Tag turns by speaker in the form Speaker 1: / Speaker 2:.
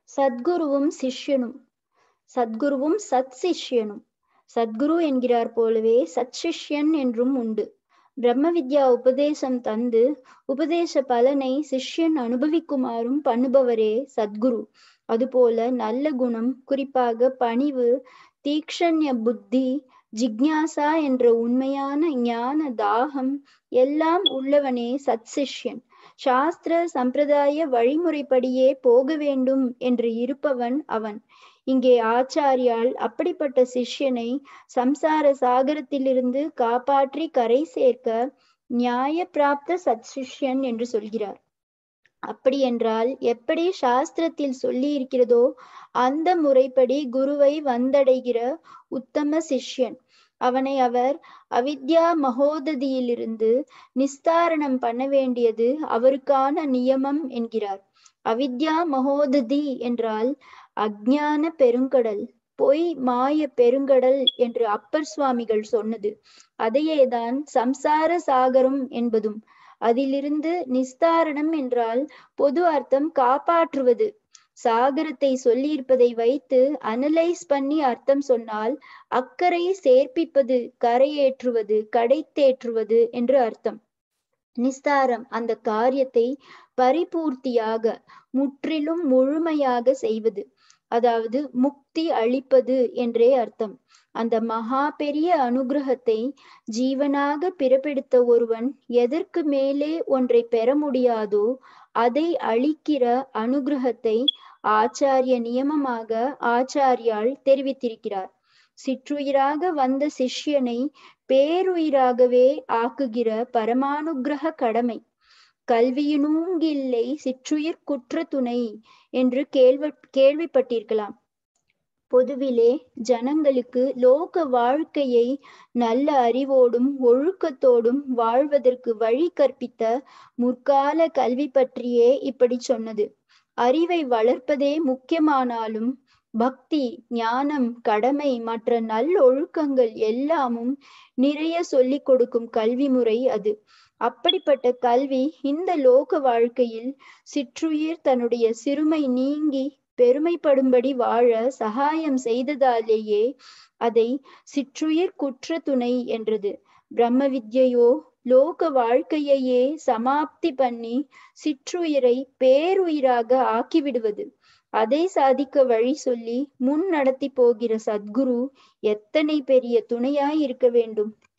Speaker 1: சத்குருவும் சிஷ்யனும் சத்குருவும் சத் சிஷ்யனும் சத்குரு என்கிறார் போலவே சத் சிஷ்யன் என்றும் உண்டு பிரம்ம வித்யா உபதேசம் தந்து உபதேச பலனை சிஷ்யன் அனுபவிக்குமாறும் பண்ணுபவரே சத்குரு அதுபோல நல்ல குணம் குறிப்பாக பணிவு தீக்ஷண்ய புத்தி ஜிக்ஞாசா என்ற உண்மையான ஞான தாகம் எல்லாம் உள்ளவனே சத் சிஷ்யன் சாஸ்திர சம்பிரதாய வழிமுறைப்படியே போக வேண்டும் என்று இருப்பவன் அவன் இங்கே ஆச்சாரியால் அப்படிப்பட்ட சிஷ்யனை சம்சார சாகரத்திலிருந்து காப்பாற்றி கரை சேர்க்க நியாய பிராப்த சத் சிஷ்யன் என்று சொல்கிறார் அப்படி என்றால் எப்படி சாஸ்திரத்தில் சொல்லி இருக்கிறதோ அந்த முறைப்படி குருவை வந்தடைகிற உத்தம சிஷ்யன் அவனை அவர் அவித்யா மகோததியிலிருந்து நிஸ்தாரணம் பண்ண வேண்டியது அவருக்கான நியமம் என்கிறார் அவித்யா மகோததி என்றால் அஜ்ஞான பெருங்கடல் பொய் மாய பெருங்கடல் என்று அப்பர் சுவாமிகள் சொன்னது அதையேதான் சம்சார சாகரம் என்பதும் அதிலிருந்து நிஸ்தாரணம் என்றால் பொது அர்த்தம் காப்பாற்றுவது சாகரத்தை சொல்லியிருப்பதை வைத்து அனலைஸ் பண்ணி அர்த்தம் சொன்னால் அக்கறை சேர்ப்பிப்பது கரையேற்றுவது கடைத்தேற்றுவது என்று அர்த்தம் நிஸ்தாரம் அந்த காரியத்தை பரிபூர்த்தியாக முற்றிலும் முழுமையாக செய்வது அதாவது முக்தி அளிப்பது என்றே அர்த்தம் அந்த மகா பெரிய அனுகிரகத்தை ஜீவனாக பிறப்பெடுத்த ஒருவன் எதற்கு மேலே ஒன்றை பெற முடியாதோ அதை அளிக்கிற அனுகிரகத்தை ஆச்சாரிய நியமமாக ஆச்சாரியால் தெரிவித்திருக்கிறார் சிற்றுயிராக வந்த சிஷ்யனை பேருயிராகவே ஆக்குகிற பரமானுகிரக கடமை கல்வியினூங்கில்லை சிற்றுயிர் குற்ற துணை என்று கேள்வி கேள்விப்பட்டிருக்கலாம் பொதுவிலே ஜனங்களுக்கு லோக வாழ்க்கையை நல்ல அறிவோடும் ஒழுக்கத்தோடும் வாழ்வதற்கு வழி கற்பித்த முற்கால கல்வி பற்றியே இப்படி சொன்னது அறிவை வளர்ப்பதே முக்கியமானாலும் பக்தி ஞானம் கடமை மற்ற நல்லொழுக்கங்கள் எல்லாமும் நிறைய சொல்லிக் கொடுக்கும் கல்வி முறை அது அப்படிப்பட்ட கல்வி இந்த லோக வாழ்க்கையில் சிற்றுயிர் தன்னுடைய சிறுமை நீங்கி பெருமைப்படும்படி வாழ சகாயம் செய்ததாலேயே அதை சிற்றுயிர் குற்ற துணை என்றது பிரம்ம வித்யையோ லோக வாழ்க்கையையே சமாப்தி பண்ணி சிற்றுயிரை பேருயிராக ஆக்கிவிடுவது அதை சாதிக்க வழி சொல்லி முன் நடத்தி போகிற சத்குரு எத்தனை பெரிய துணையாய் இருக்க வேண்டும்